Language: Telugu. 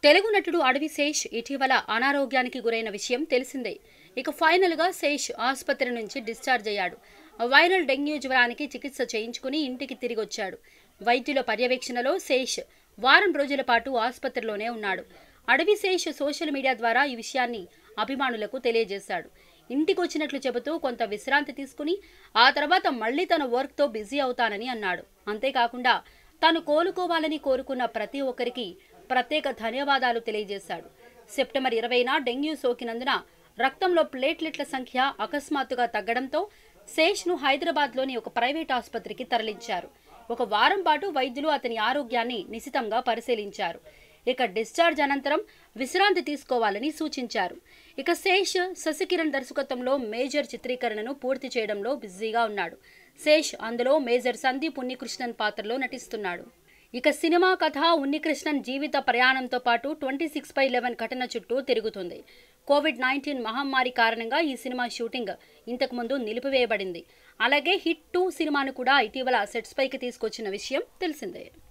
తెలుగు నటుడు అడవి శేష్ ఇటీవల అనారోగ్యానికి గురైన విషయం తెలిసిందే ఇక ఫైనల్గా శేష్ ఆసుపత్రి నుంచి డిశ్చార్జ్ అయ్యాడు వైరల్ డెంగ్యూ జ్వరానికి చికిత్స చేయించుకుని ఇంటికి తిరిగి వచ్చాడు వైద్యుల పర్యవేక్షణలో శేష్ వారం రోజుల పాటు ఆసుపత్రిలోనే ఉన్నాడు అడవి శేష్ సోషల్ మీడియా ద్వారా ఈ విషయాన్ని అభిమానులకు తెలియజేశాడు ఇంటికి వచ్చినట్లు చెబుతూ కొంత విశ్రాంతి తీసుకుని ఆ తర్వాత మళ్ళీ తన వర్క్తో బిజీ అవుతానని అన్నాడు అంతేకాకుండా తాను కోలుకోవాలని కోరుకున్న ప్రతి ఒక్కరికి ప్రత్యేక ధన్యవాదాలు తెలియజేశాడు సెప్టెంబర్ ఇరవైన డెంగ్యూ సోకినందున రక్తంలో ప్లేట్లెట్ల సంఖ్య అకస్మాత్తుగా తగ్గడంతో శేష్ను హైదరాబాద్లోని ఒక ప్రైవేట్ ఆసుపత్రికి తరలించారు ఒక వారం పాటు వైద్యులు అతని ఆరోగ్యాన్ని నిశితంగా పరిశీలించారు ఇక డిశ్చార్జ్ అనంతరం విశ్రాంతి తీసుకోవాలని సూచించారు ఇక శేష్ శశికిరణ్ దర్శకత్వంలో మేజర్ చిత్రీకరణను పూర్తి చేయడంలో బిజీగా ఉన్నాడు శేష్ అందులో మేజర్ సందీప్ ఉన్నికృష్ణన్ పాత్రలో నటిస్తున్నాడు ఇక సినిమా కథ ఉన్నికృష్ణన్ జీవిత ప్రయాణంతో పాటు ట్వంటీ సిక్స్ బై లెవెన్ ఘటన చుట్టూ తిరుగుతుంది కోవిడ్ నైన్టీన్ మహమ్మారి కారణంగా ఈ సినిమా షూటింగ్ ఇంతకుముందు నిలిపివేయబడింది అలాగే హిట్ టూ సినిమాను కూడా ఇటీవల సెట్స్ పైకి తీసుకొచ్చిన విషయం తెలిసిందే